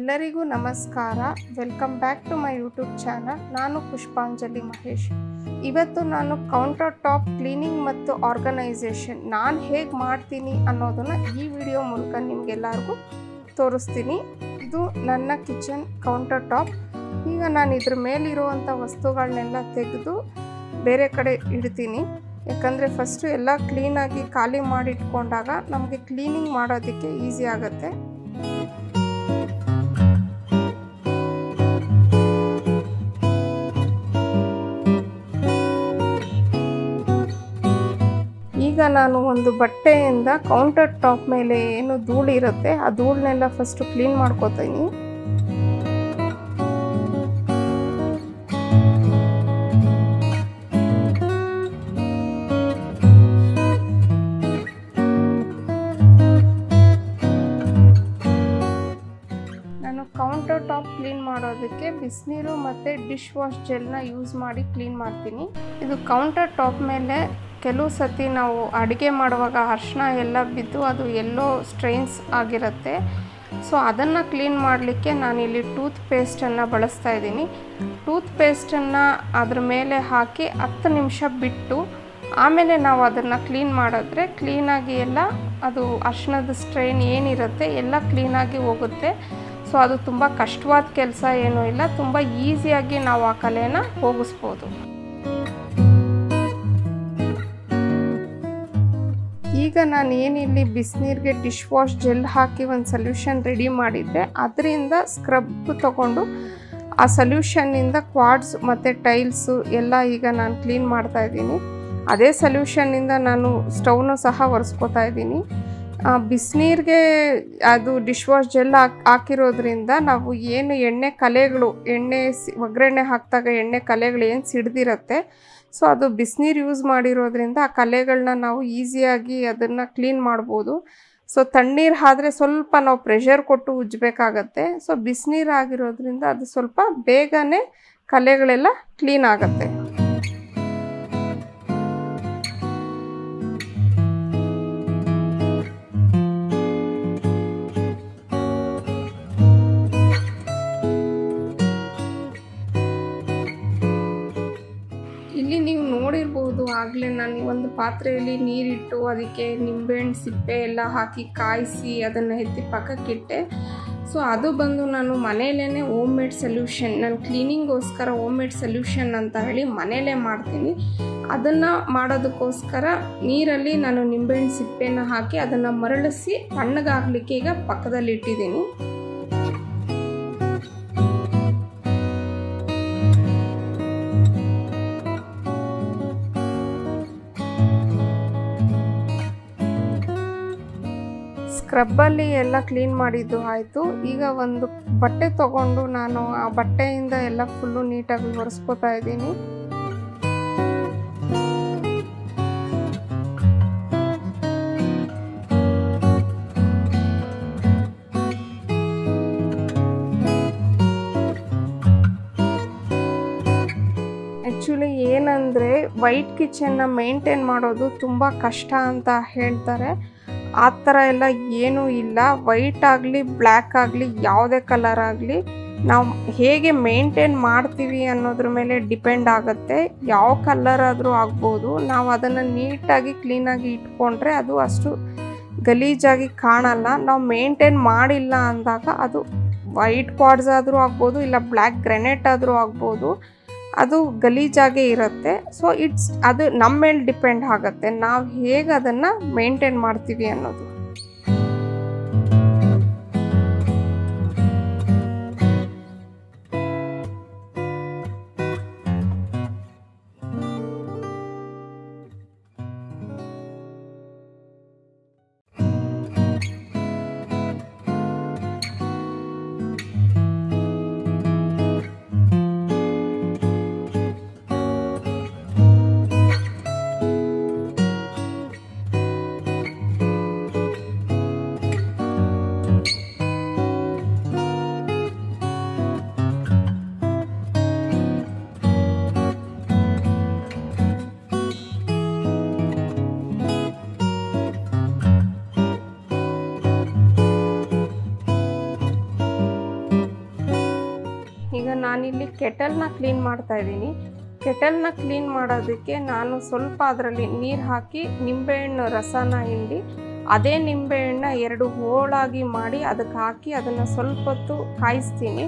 ಎಲ್ಲರಿಗೂ ನಮಸ್ಕಾರ welcome back to my YouTube channel ನಾನು ಪುಷ್ಪಾಂಜಲಿ ಮಹೇಶ್ ಇವತ್ತು ನಾನು ಕೌಂಟರ್ ಟಾಪ್ ಕ್ಲೀನಿಂಗ್ ಮತ್ತು ಆರ್ಗನೈಸೇಷನ್ ನಾನು ಹೇಗೆ ಮಾಡ್ತೀನಿ ಅನ್ನೋದನ್ನು ಈ ವಿಡಿಯೋ ಮೂಲಕ ನಿಮಗೆಲ್ಲರಿಗೂ ತೋರಿಸ್ತೀನಿ ಇದು ನನ್ನ ಕಿಚನ್ ಕೌಂಟರ್ ಟಾಪ್ ಈಗ ನಾನು ಇದ್ರ ಮೇಲಿರುವಂಥ ವಸ್ತುಗಳನ್ನೆಲ್ಲ ತೆಗೆದು ಬೇರೆ ಕಡೆ ಇಡ್ತೀನಿ ಯಾಕಂದರೆ ಫಸ್ಟು ಎಲ್ಲ ಕ್ಲೀನಾಗಿ ಖಾಲಿ ಮಾಡಿಟ್ಕೊಂಡಾಗ ನಮಗೆ ಕ್ಲೀನಿಂಗ್ ಮಾಡೋದಕ್ಕೆ ಈಸಿ ಆಗುತ್ತೆ ಈಗ ನಾನು ಒಂದು ಬಟ್ಟೆಯಿಂದ ಕೌಂಟರ್ ಟಾಪ್ ಮೇಲೆ ಏನು ಧೂಳಿರುತ್ತೆ ಆ ಧೂಳನ್ನೆಲ್ಲ ಫಸ್ಟು ಕ್ಲೀನ್ ಮಾಡ್ಕೋತೀನಿ ನಾನು ಕೌಂಟರ್ ಟಾಪ್ ಕ್ಲೀನ್ ಮಾಡೋದಕ್ಕೆ ಬಿಸಿನೀರು ಮತ್ತು ಡಿಶ್ ವಾಶ್ ಜೆಲ್ನ ಯೂಸ್ ಮಾಡಿ ಕ್ಲೀನ್ ಮಾಡ್ತೀನಿ ಇದು ಕೌಂಟರ್ ಟಾಪ್ ಮೇಲೆ ಕೆಲವು ಸತಿ ನಾವು ಅಡುಗೆ ಮಾಡುವಾಗ ಅರ್ಶಿನ ಎಲ್ಲ ಬಿದ್ದು ಅದು ಎಲ್ಲೋ ಸ್ಟ್ರೈನ್ಸ್ ಆಗಿರುತ್ತೆ ಸೊ ಅದನ್ನು ಕ್ಲೀನ್ ಮಾಡಲಿಕ್ಕೆ ನಾನಿಲ್ಲಿ ಟೂತ್ ಪೇಸ್ಟನ್ನು ಬಳಸ್ತಾ ಇದ್ದೀನಿ ಟೂತ್ ಪೇಸ್ಟನ್ನು ಅದ್ರ ಮೇಲೆ ಹಾಕಿ ಹತ್ತು ನಿಮಿಷ ಬಿಟ್ಟು ಆಮೇಲೆ ನಾವು ಅದನ್ನು ಕ್ಲೀನ್ ಮಾಡಿದ್ರೆ ಕ್ಲೀನಾಗಿ ಎಲ್ಲ ಅದು ಅರ್ಶಿಣದ ಸ್ಟ್ರೈನ್ ಏನಿರುತ್ತೆ ಎಲ್ಲ ಕ್ಲೀನಾಗಿ ಹೋಗುತ್ತೆ ಸೊ ಅದು ತುಂಬ ಕಷ್ಟವಾದ ಕೆಲಸ ಏನೂ ಇಲ್ಲ ತುಂಬ ಈಸಿಯಾಗಿ ನಾವು ಆ ಕಲೆನ ಹೋಗಿಸ್ಬೋದು ಈಗ ನಾನು ಏನಿಲ್ಲಿ ಬಿಸಿನೀರಿಗೆ ಡಿಶ್ ವಾಶ್ ಜೆಲ್ ಹಾಕಿ ಒಂದು ಸೊಲ್ಯೂಷನ್ ರೆಡಿ ಮಾಡಿದ್ದೆ ಅದರಿಂದ ಸ್ಕ್ರಬ್ ತಗೊಂಡು ಆ ಸೊಲ್ಯೂಷನ್ನಿಂದ ಕ್ವಾಡ್ಸ್ ಮತ್ತು ಟೈಲ್ಸು ಎಲ್ಲ ಈಗ ನಾನು ಕ್ಲೀನ್ ಮಾಡ್ತಾ ಇದ್ದೀನಿ ಅದೇ ಸೊಲ್ಯೂಷನ್ನಿಂದ ನಾನು ಸ್ಟವ್ನು ಸಹ ಒರೆಸ್ಕೋತಾ ಇದ್ದೀನಿ ಬಿಸಿನೀರಿಗೆ ಅದು ಡಿಶ್ ವಾಶ್ ಜೆಲ್ ಹಾಕಿ ಹಾಕಿರೋದ್ರಿಂದ ನಾವು ಏನು ಎಣ್ಣೆ ಕಲೆಗಳು ಎಣ್ಣೆ ಸಿ ಒಗ್ಗರಣೆ ಹಾಕಿದಾಗ ಎಣ್ಣೆ ಕಲೆಗಳು ಏನು ಸಿಡ್ದಿರುತ್ತೆ ಸೊ ಅದು ಬಿಸಿನೀರು ಯೂಸ್ ಮಾಡಿರೋದ್ರಿಂದ ಆ ಕಲೆಗಳನ್ನ ನಾವು ಈಸಿಯಾಗಿ ಅದನ್ನು ಕ್ಲೀನ್ ಮಾಡ್ಬೋದು ಸೊ ತಣ್ಣೀರು ಆದ್ರೆ ಸ್ವಲ್ಪ ನಾವು ಪ್ರೆಷರ್ ಕೊಟ್ಟು ಉಜ್ಜಬೇಕಾಗತ್ತೆ ಸೊ ಬಿಸಿನೀರು ಆಗಿರೋದ್ರಿಂದ ಅದು ಸ್ವಲ್ಪ ಬೇಗನೆ ಕಲೆಗಳೆಲ್ಲ ಕ್ಲೀನ್ ಆಗುತ್ತೆ ಇಲ್ಲಿ ನೀವು ನೋಡಿರ್ಬೋದು ಆಗಲೇ ನಾನು ಒಂದು ಪಾತ್ರೆಯಲ್ಲಿ ನೀರಿಟ್ಟು ಅದಕ್ಕೆ ನಿಂಬೆಹಣ್ಣು ಸಿಪ್ಪೆ ಎಲ್ಲ ಹಾಕಿ ಕಾಯಿಸಿ ಅದನ್ನು ಎತ್ತಿ ಪಕ್ಕಕ್ಕಿಟ್ಟೆ ಸೊ ಅದು ಬಂದು ನಾನು ಮನೆಯಲ್ಲೇ ಓಮ್ ಮೇಡ್ ಸೊಲ್ಯೂಷನ್ ನಾನು ಕ್ಲೀನಿಂಗೋಸ್ಕರ ಓಮ್ ಮೇಡ್ ಸೊಲ್ಯೂಷನ್ ಅಂತ ಹೇಳಿ ಮನೆಯಲ್ಲೇ ಮಾಡ್ತೀನಿ ಅದನ್ನು ಮಾಡೋದಕ್ಕೋಸ್ಕರ ನೀರಲ್ಲಿ ನಾನು ನಿಂಬೆಹಣ್ಣು ಸಿಪ್ಪೆನ ಹಾಕಿ ಅದನ್ನು ಮರಳಿಸಿ ತಣ್ಣಗಾಗಲಿಕ್ಕೆ ಈಗ ಪಕ್ಕದಲ್ಲಿ ಇಟ್ಟಿದ್ದೀನಿ ಸ್ಕ್ರಬ್ಬಲ್ಲಿ ಎಲ್ಲ ಕ್ಲೀನ್ ಮಾಡಿದ್ದು ಆಯಿತು ಈಗ ಒಂದು ಬಟ್ಟೆ ತಗೊಂಡು ನಾನು ಆ ಬಟ್ಟೆಯಿಂದ ಎಲ್ಲ ಫುಲ್ಲು ನೀಟಾಗಿ ಒರೆಸ್ಕೋತಾ ಇದ್ದೀನಿ ಆ್ಯಕ್ಚುಲಿ ಏನಂದರೆ ವೈಟ್ ಕಿಚನ್ನ ಮೇಂಟೈನ್ ಮಾಡೋದು ತುಂಬ ಕಷ್ಟ ಅಂತ ಹೇಳ್ತಾರೆ ಆ ಥರ ಎಲ್ಲ ಏನೂ ಇಲ್ಲ ವೈಟ್ ಆಗಲಿ ಬ್ಲ್ಯಾಕ್ ಆಗಲಿ ಯಾವುದೇ ಕಲರ್ ಆಗಲಿ ನಾವು ಹೇಗೆ ಮೇಂಟೈನ್ ಮಾಡ್ತೀವಿ ಅನ್ನೋದ್ರ ಮೇಲೆ ಡಿಪೆಂಡ್ ಆಗುತ್ತೆ ಯಾವ ಕಲರ್ ಆದರೂ ಆಗ್ಬೋದು ನಾವು ಅದನ್ನು ನೀಟಾಗಿ ಕ್ಲೀನಾಗಿ ಇಟ್ಕೊಂಡ್ರೆ ಅದು ಅಷ್ಟು ಗಲೀಜಾಗಿ ಕಾಣಲ್ಲ ನಾವು ಮೇಂಟೈನ್ ಮಾಡಿಲ್ಲ ಅಂದಾಗ ಅದು ವೈಟ್ ಕ್ವಾಡ್ಸ್ ಆದರೂ ಆಗ್ಬೋದು ಇಲ್ಲ ಬ್ಲ್ಯಾಕ್ ಗ್ರೆನೇಟ್ ಆದರೂ ಆಗ್ಬೋದು ಅದು ಗಲೀಜಾಗೇ ಇರುತ್ತೆ ಸೊ ಇಟ್ಸ್ ಅದು ನಮ್ಮ ಮೇಲೆ ಡಿಪೆಂಡ್ ಆಗುತ್ತೆ ನಾವು ಹೇಗೆ ಅದನ್ನು ಮೇಂಟೈನ್ ಮಾಡ್ತೀವಿ ಅನ್ನೋದು ನಾನಿಲ್ಲಿ ಕೆಟಲ್ನ ಕ್ಲೀನ್ ಮಾಡ್ತಾ ಇದ್ದೀನಿ ಕೆಟಲ್ನ ಕ್ಲೀನ್ ಮಾಡೋದಕ್ಕೆ ನಾನು ಸ್ವಲ್ಪ ಅದರಲ್ಲಿ ನೀರು ಹಾಕಿ ನಿಂಬೆಹಣ್ಣು ರಸನ ಹಿಂಡಿ ಅದೇ ನಿಂಬೆಹಣ್ಣ ಎರಡು ಹೋಳಾಗಿ ಮಾಡಿ ಅದಕ್ಕೆ ಹಾಕಿ ಅದನ್ನು ಸ್ವಲ್ಪ ಹೊತ್ತು ಕಾಯಿಸ್ತೀನಿ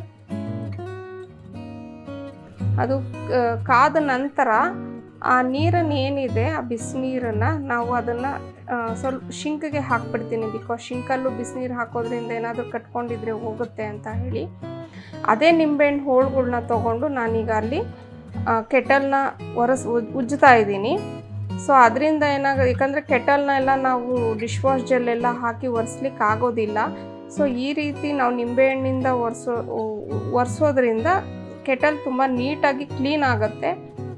ಅದು ಆ, ಕಾದ ನಂತರ ಆ ನೀರನ್ನು ಏನಿದೆ ಆ ಬಿಸಿನೀರನ್ನು ನಾವು ಅದನ್ನು ಸ್ವಲ್ಪ ಶಿಂಕ್ಗೆ ಹಾಕ್ಬಿಡ್ತೀನಿ ಬಿಕಾಸ್ ಶಿಂಕಲ್ಲೂ ಬಿಸಿನೀರು ಹಾಕೋದ್ರಿಂದ ಏನಾದರೂ ಕಟ್ಕೊಂಡಿದ್ರೆ ಹೋಗುತ್ತೆ ಅಂತ ಹೇಳಿ ಅದೇ ನಿಂಬೆಹಣ್ಣು ಹೋಳುಗಳ್ನ ತೊಗೊಂಡು ನಾನೀಗ ಅಲ್ಲಿ ಆ, ಕೆಟಲ್ನ ಒರೆಸ್ ಉಜ್- ಉಜ್ಜ್ತಾ ಇದ್ದೀನಿ ಸೊ ಅದರಿಂದ ಏನಾಗ ಯಾಕಂದರೆ ಕೆಟಲ್ನ ಎಲ್ಲ ನಾವು ಡಿಶ್ ವಾಶ್ ಜೆಲ್ ಎಲ್ಲ ಹಾಕಿ ಒರೆಸ್ಲಿಕ್ಕೆ ಆಗೋದಿಲ್ಲ ಸೊ ಈ ರೀತಿ ನಾವು ನಿಂಬೆಹಣ್ಣಿಂದ ಒರೆಸೋ ಒರೆಸೋದ್ರಿಂದ ಕೆಟಲ್ ತುಂಬ ನೀಟಾಗಿ ಕ್ಲೀನ್ ಆಗುತ್ತೆ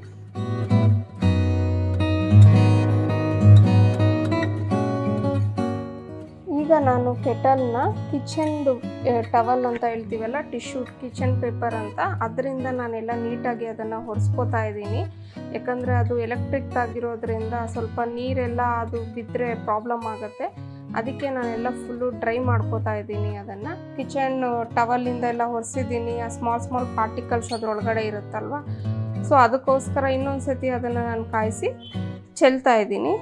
ಈಗ ನಾನು ಕೆಟಲ್ನ ಕಿಚನ್ದು ಟವಲ್ ಅಂತ ಹೇಳ್ತೀವಲ್ಲ ಟಿಶ್ಯೂ ಕಿಚನ್ ಪೇಪರ್ ಅಂತ ಅದರಿಂದ ನಾನೆಲ್ಲ ನೀಟಾಗಿ ಅದನ್ನು ಹೊರಿಸ್ಕೋತಾ ಇದ್ದೀನಿ ಯಾಕಂದರೆ ಅದು ಎಲೆಕ್ಟ್ರಿಕ್ ಆಗಿರೋದ್ರಿಂದ ಸ್ವಲ್ಪ ನೀರೆಲ್ಲ ಅದು ಬಿದ್ದರೆ ಪ್ರಾಬ್ಲಮ್ ಆಗುತ್ತೆ ಅದಕ್ಕೆ ನಾನೆಲ್ಲ ಫುಲ್ಲು ಡ್ರೈ ಮಾಡ್ಕೋತಾ ಇದ್ದೀನಿ ಅದನ್ನು ಕಿಚನ್ ಟವಲಿಂದ ಎಲ್ಲ ಹೊರಿಸಿದ್ದೀನಿ ಆ ಸ್ಮಾಲ್ ಸ್ಮಾಲ್ ಪಾರ್ಟಿಕಲ್ಸ್ ಅದರೊಳಗಡೆ ಇರುತ್ತಲ್ವ ಸೊ ಅದಕ್ಕೋಸ್ಕರ ಇನ್ನೊಂದು ಸತಿ ಅದನ್ನು ನಾನು ಕಾಯಿಸಿ ಚೆಲ್ತಾ ಇದ್ದೀನಿ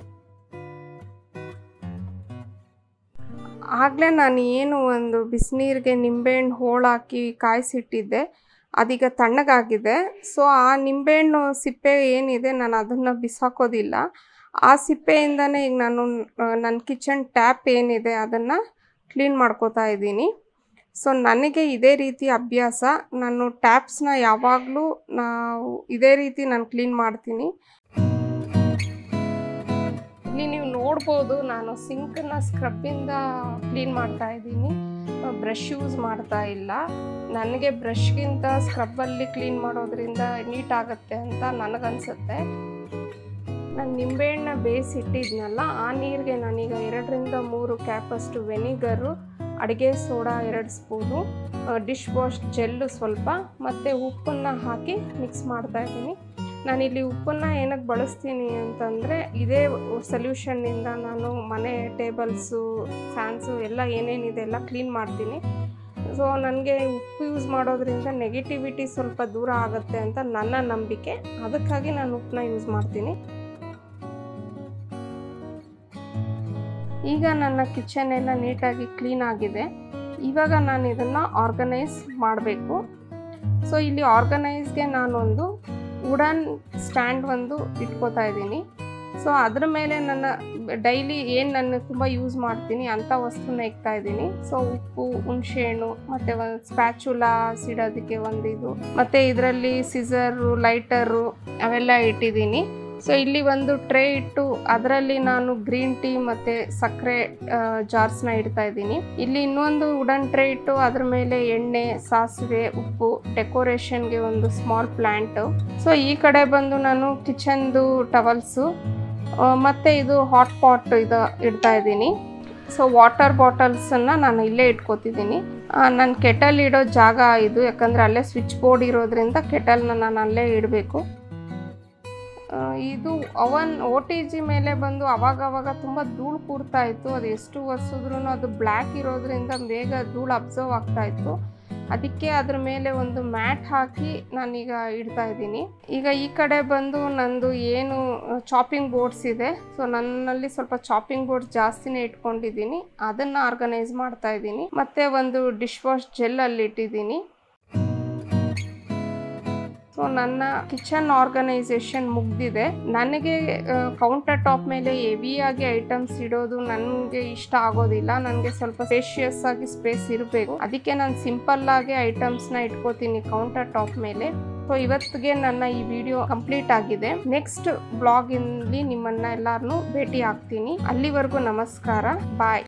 ಆಗಲೇ ನಾನು ಏನು ಒಂದು ಬಿಸಿನೀರಿಗೆ ನಿಂಬೆಹಣ್ಣು ಹೋಳಾಕಿ ಕಾಯಿಸಿಟ್ಟಿದ್ದೆ ಅದೀಗ ತಣ್ಣಗಾಗಿದೆ ಸೊ ಆ ನಿಂಬೆಹಣ್ಣು ಸಿಪ್ಪೆ ಏನಿದೆ ನಾನು ಅದನ್ನು ಬಿಸಾಕೋದಿಲ್ಲ ಆ ಸಿಪ್ಪೆಯಿಂದನೇ ಈಗ ನಾನು ನನ್ನ ಕಿಚನ್ ಟ್ಯಾಪ್ ಏನಿದೆ ಅದನ್ನು ಕ್ಲೀನ್ ಮಾಡ್ಕೋತಾ ಇದ್ದೀನಿ ಸೊ ನನಗೆ ಇದೇ ರೀತಿ ಅಭ್ಯಾಸ ನಾನು ಟ್ಯಾಪ್ಸ್ನ ಯಾವಾಗಲೂ ನಾವು ಇದೇ ರೀತಿ ನಾನು ಕ್ಲೀನ್ ಮಾಡ್ತೀನಿ ಇಲ್ಲಿ ನೀವು ನೋಡ್ಬೋದು ನಾನು ಸಿಂಕನ್ನ ಸ್ಕ್ರಬ್ಬಿಂದ ಕ್ಲೀನ್ ಮಾಡ್ತಾ ಇದ್ದೀನಿ ಬ್ರಷ್ ಯೂಸ್ ಮಾಡ್ತಾ ಇಲ್ಲ ನನಗೆ ಬ್ರಷ್ಗಿಂತ ಸ್ಕ್ರಬ್ಬಲ್ಲಿ ಕ್ಲೀನ್ ಮಾಡೋದ್ರಿಂದ ನೀಟ್ ಆಗುತ್ತೆ ಅಂತ ನನಗನ್ಸುತ್ತೆ ನಾನು ನಿಂಬೆಹಣ್ಣ ಬೇಯಿಸಿಟ್ಟಿದ್ನಲ್ಲ ಆ ನೀರಿಗೆ ನಾನೀಗ ಎರಡರಿಂದ ಮೂರು ಕ್ಯಾಪಷ್ಟು ವೆನಿಗರು ಅಡುಗೆ ಸೋಡಾ ಎರಡು ಸ್ಪೂನು ಡಿಶ್ ವಾಶ್ ಜೆಲ್ಲು ಸ್ವಲ್ಪ ಮತ್ತು ಉಪ್ಪನ್ನು ಹಾಕಿ ಮಿಕ್ಸ್ ಮಾಡ್ತಾ ಇದ್ದೀನಿ ನಾನಿಲ್ಲಿ ಉಪ್ಪನ್ನು ಏನಕ್ಕೆ ಬಳಸ್ತೀನಿ ಅಂತಂದರೆ ಇದೇ ಸೊಲ್ಯೂಷನ್ನಿಂದ ನಾನು ಮನೆ ಟೇಬಲ್ಸು ಫ್ಯಾನ್ಸು ಎಲ್ಲ ಏನೇನಿದೆ ಎಲ್ಲ ಕ್ಲೀನ್ ಮಾಡ್ತೀನಿ ಸೊ ನನಗೆ ಉಪ್ಪು ಯೂಸ್ ಮಾಡೋದ್ರಿಂದ ನೆಗೆಟಿವಿಟಿ ಸ್ವಲ್ಪ ದೂರ ಆಗುತ್ತೆ ಅಂತ ನನ್ನ ನಂಬಿಕೆ ಅದಕ್ಕಾಗಿ ನಾನು ಉಪ್ಪನ್ನ ಯೂಸ್ ಮಾಡ್ತೀನಿ ಈಗ ನನ್ನ ಕಿಚನ್ ಎಲ್ಲ ನೀಟಾಗಿ ಕ್ಲೀನ್ ಆಗಿದೆ ಇವಾಗ ನಾನು ಇದನ್ನು ಆರ್ಗನೈಸ್ ಮಾಡಬೇಕು ಸೊ ಇಲ್ಲಿ ಆರ್ಗನೈಸ್ಗೆ ನಾನೊಂದು ವುಡನ್ ಸ್ಟ್ಯಾಂಡ್ ಒಂದು ಇಟ್ಕೋತಾ ಇದ್ದೀನಿ ಸೊ ಅದ್ರ ಮೇಲೆ ನನ್ನ ಡೈಲಿ ಏನು ನಾನು ತುಂಬ ಯೂಸ್ ಮಾಡ್ತೀನಿ ಅಂಥ ವಸ್ತುನ ಇಕ್ತಾ ಇದ್ದೀನಿ ಸೊ ಉಪ್ಪು ಹುಣಸೆಹಣ್ಣು ಮತ್ತು ಒಂದು ಸ್ಪ್ಯಾಚುಲಾ ಸಿಡೋದಕ್ಕೆ ಒಂದು ಇದು ಮತ್ತು ಇದರಲ್ಲಿ ಸಿಸರು ಲೈಟರು ಅವೆಲ್ಲ ಇಟ್ಟಿದ್ದೀನಿ ಸೊ ಇಲ್ಲಿ ಒಂದು ಟ್ರೇ ಇಟ್ಟು ಅದರಲ್ಲಿ ನಾನು ಗ್ರೀನ್ ಟೀ ಮತ್ತು ಸಕ್ಕರೆ ಜಾರ್ಸ್ನ ಇಡ್ತಾ ಇದ್ದೀನಿ ಇಲ್ಲಿ ಇನ್ನೊಂದು ವುಡನ್ ಟ್ರೇ ಇಟ್ಟು ಅದ್ರ ಮೇಲೆ ಎಣ್ಣೆ ಸಾಸಿವೆ ಉಪ್ಪು ಡೆಕೋರೇಷನ್ಗೆ ಒಂದು ಸ್ಮಾಲ್ ಪ್ಲ್ಯಾಂಟು ಸೊ ಈ ಕಡೆ ಬಂದು ನಾನು ಕಿಚನ್ದು ಟವಲ್ಸು ಮತ್ತು ಇದು ಹಾಟ್ ಪಾಟ್ ಇದು ಇಡ್ತಾ ಇದ್ದೀನಿ ಸೊ ವಾಟರ್ ಬಾಟಲ್ಸನ್ನು ನಾನು ಇಲ್ಲೇ ಇಟ್ಕೋತಿದ್ದೀನಿ ನನ್ನ ಕೆಟಲ್ ಇಡೋ ಜಾಗ ಇದು ಯಾಕಂದರೆ ಅಲ್ಲೇ ಸ್ವಿಚ್ ಬೋರ್ಡ್ ಇರೋದ್ರಿಂದ ಕೆಟಲ್ನ ನಾನು ಅಲ್ಲೇ ಇಡಬೇಕು ಇದು ಅವನ್ ಓ ಟಿ ಜಿ ಮೇಲೆ ಬಂದು ಅವಾಗವಾಗ ತುಂಬ ಧೂಳು ಕೂರ್ತಾ ಇತ್ತು ಅದು ಎಷ್ಟು ಒರೆಸಿದ್ರೂ ಅದು ಬ್ಲ್ಯಾಕ್ ಇರೋದ್ರಿಂದ ಬೇಗ ಧೂಳು ಅಬ್ಸರ್ವ್ ಆಗ್ತಾ ಇತ್ತು ಅದಕ್ಕೆ ಅದ್ರ ಮೇಲೆ ಒಂದು ಮ್ಯಾಟ್ ಹಾಕಿ ನಾನೀಗ ಇಡ್ತಾ ಇದ್ದೀನಿ ಈಗ ಈ ಕಡೆ ಬಂದು ನಂದು ಏನು ಚಾಪಿಂಗ್ ಬೋರ್ಡ್ಸ್ ಇದೆ ಸೊ ನನ್ನಲ್ಲಿ ಸ್ವಲ್ಪ ಚಾಪಿಂಗ್ ಬೋರ್ಡ್ಸ್ ಜಾಸ್ತಿನೇ ಇಟ್ಕೊಂಡಿದ್ದೀನಿ ಅದನ್ನು ಆರ್ಗನೈಸ್ ಮಾಡ್ತಾ ಇದ್ದೀನಿ ಮತ್ತೆ ಒಂದು ಡಿಶ್ ವಾಶ್ ಜೆಲ್ ಅಲ್ಲಿ ಇಟ್ಟಿದ್ದೀನಿ ಸೊ ನನ್ನ ಕಿಚನ್ ಆರ್ಗನೈಸೇಷನ್ ಮುಗ್ದಿದೆ ನನಗೆ ಕೌಂಟರ್ ಟಾಪ್ ಮೇಲೆ ಹೆವಿಯಾಗಿ ಐಟಮ್ಸ್ ಇಡೋದು ನನಗೆ ಇಷ್ಟ ಆಗೋದಿಲ್ಲ ನನಗೆ ಸ್ವಲ್ಪ ಸ್ಪೇಷಿಯಸ್ ಆಗಿ ಸ್ಪೇಸ್ ಇರಬೇಕು ಅದಕ್ಕೆ ನಾನು ಸಿಂಪಲ್ ಆಗಿ ಐಟಮ್ಸ್ನ ಇಟ್ಕೋತೀನಿ ಕೌಂಟರ್ ಟಾಪ್ ಮೇಲೆ ಸೊ ಇವತ್ತಿಗೆ ನನ್ನ ಈ ವಿಡಿಯೋ ಕಂಪ್ಲೀಟ್ ಆಗಿದೆ ನೆಕ್ಸ್ಟ್ ಬ್ಲಾಗ್ ಇಲ್ಲಿ ನಿಮ್ಮನ್ನ ಎಲ್ಲಾರನ್ನೂ ಭೇಟಿ ಆಗ್ತೀನಿ ಅಲ್ಲಿವರೆಗೂ ನಮಸ್ಕಾರ ಬಾಯ್